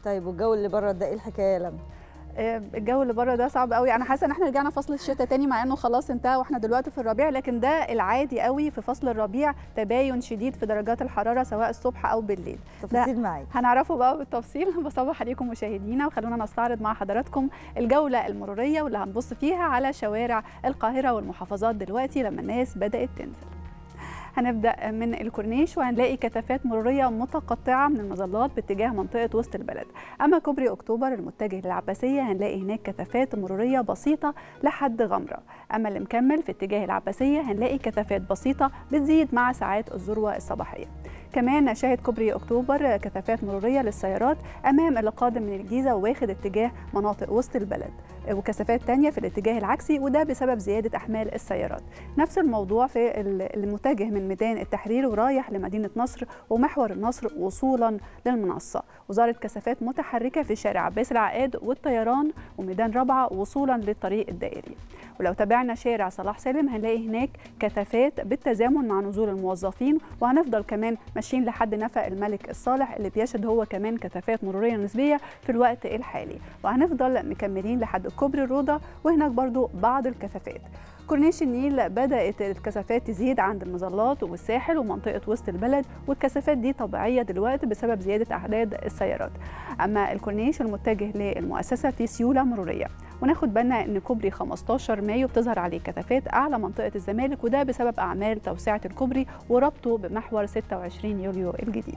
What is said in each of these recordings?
طيب والجو اللي بره ده ايه الحكايه يا لمى آه، الجو اللي بره ده صعب قوي انا حاسه ان احنا رجعنا فصل الشتاء تاني مع انه خلاص انتهى واحنا دلوقتي في الربيع لكن ده العادي قوي في فصل الربيع تباين شديد في درجات الحراره سواء الصبح او بالليل تفاصيل معاك هنعرفه بقى بالتفصيل بصبح عليكم مشاهدينا وخلونا نستعرض مع حضراتكم الجوله المروريه واللي هنبص فيها على شوارع القاهره والمحافظات دلوقتي لما الناس بدات تنزل هنبدا من الكورنيش وهنلاقي كثافات مروريه متقطعه من المظلات باتجاه منطقه وسط البلد اما كوبري اكتوبر المتجه للعباسيه هنلاقي هناك كثافات مروريه بسيطه لحد غمره اما اللي مكمل في اتجاه العباسيه هنلاقي كثافات بسيطه بتزيد مع ساعات الذروه الصباحيه كمان شاهد كوبري اكتوبر كثافات مروريه للسيارات امام اللي قادم من الجيزه واخد اتجاه مناطق وسط البلد وكثافات تانية في الاتجاه العكسي وده بسبب زيادة أحمال السيارات نفس الموضوع في المتجه من ميدان التحرير ورايح لمدينة نصر ومحور النصر وصولا للمنصة وظهرت كثافات متحركة في شارع عباس العقاد والطيران وميدان رابعة وصولا للطريق الدائري ولو تابعنا شارع صلاح سالم هنلاقي هناك كثافات بالتزامن مع نزول الموظفين وهنفضل كمان ماشيين لحد نفق الملك الصالح اللي بيشهد هو كمان كثافات مرورية نسبية في الوقت الحالي وهنفضل مكملين لحد كوبري الروضة وهناك برضو بعض الكثافات كورنيش النيل بدأت الكثافات تزيد عند المظلات والساحل ومنطقة وسط البلد والكثافات دي طبيعية دلوقتي بسبب زيادة أعداد السيارات أما الكورنيش المتجه للمؤسسة في سيولة مرورية وناخد بالنا ان كوبري 15 مايو بتظهر عليه كثافات اعلى منطقه الزمالك وده بسبب اعمال توسعه الكوبري وربطه بمحور 26 يوليو الجديد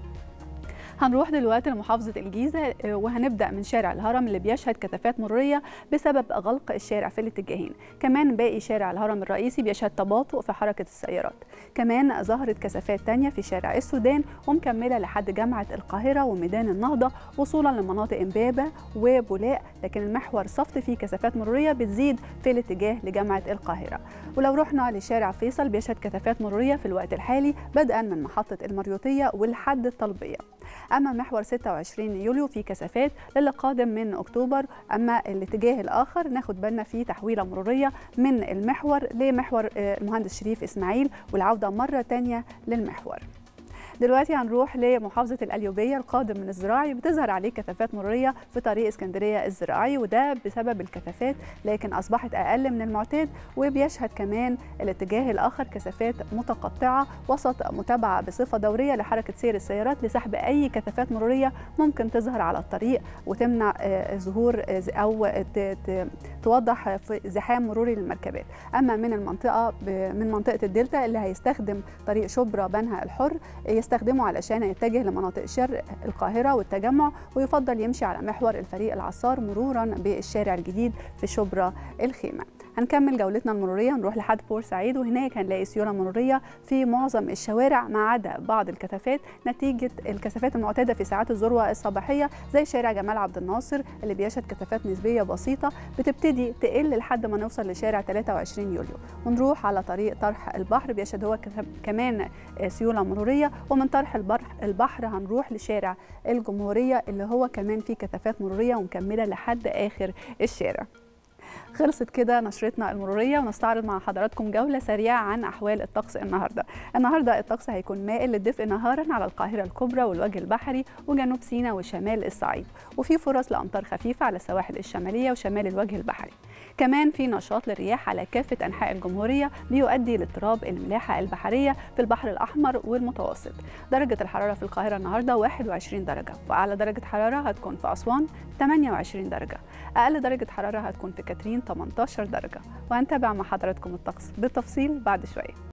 هنروح دلوقتي لمحافظة الجيزة وهنبدأ من شارع الهرم اللي بيشهد كثافات مرورية بسبب غلق الشارع في الاتجاهين كمان باقي شارع الهرم الرئيسي بيشهد تباطؤ في حركة السيارات كمان ظهرت كثافات تانية في شارع السودان ومكملة لحد جامعة القاهرة وميدان النهضة وصولا لمناطق امبابة وبولاق لكن المحور صفت فيه كثافات مرورية بتزيد في الاتجاه لجامعة القاهرة ولو رحنا لشارع فيصل بيشهد كثافات مرورية في الوقت الحالي بدءا من محطة المريوطية ولحد الطلبية اما محور 26 يوليو في كثافات للي قادم من اكتوبر اما الاتجاه الاخر ناخد بالنا فيه تحويله مروريه من المحور لمحور المهندس شريف اسماعيل والعوده مره ثانيه للمحور دلوقتي هنروح لمحافظه القليوبيه القادم من الزراعي بتظهر عليه كثافات مروريه في طريق اسكندريه الزراعي وده بسبب الكثافات لكن اصبحت اقل من المعتاد وبيشهد كمان الاتجاه الاخر كثافات متقطعه وسط متابعه بصفه دوريه لحركه سير السيارات لسحب اي كثافات مروريه ممكن تظهر على الطريق وتمنع ظهور او توضح زحام مروري للمركبات اما من المنطقه من منطقه الدلتا اللي هيستخدم طريق شبرا بنها الحر يستخدمه علشان يتجه لمناطق شرق القاهرة والتجمع ويفضل يمشي على محور الفريق العصار مرورا بالشارع الجديد في شبرا الخيمة هنكمل جولتنا المرورية نروح لحد بورسعيد وهناك هنلاقي سيولة مرورية في معظم الشوارع ما عدا بعض الكثافات نتيجة الكثافات المعتادة في ساعات الذروة الصباحية زي شارع جمال عبد الناصر اللي بيشهد كثافات نسبية بسيطة بتبتدي تقل لحد ما نوصل لشارع 23 يوليو ونروح على طريق طرح البحر بيشهد هو كمان سيولة مرورية ومن طرح البحر هنروح لشارع الجمهورية اللي هو كمان فيه كثافات مرورية ومكملة لحد آخر الشارع خلصت كده نشرتنا المرورية ونستعرض مع حضراتكم جولة سريعة عن أحوال الطقس النهاردة النهاردة الطقس هيكون مائل للدفء نهارا على القاهرة الكبرى والوجه البحري وجنوب سيناء وشمال الصعيد وفي فرص لأمطار خفيفة على السواحل الشمالية وشمال الوجه البحري كمان في نشاط للرياح على كافة أنحاء الجمهورية بيؤدي لاضطراب الملاحة البحرية في البحر الأحمر والمتوسط درجة الحرارة في القاهرة النهاردة 21 درجة وأعلى درجة حرارة هتكون في أسوان 28 درجة أقل درجة حرارة هتكون في كاترين 18 درجة وهنتابع مع حضراتكم الطقس بالتفصيل بعد شوية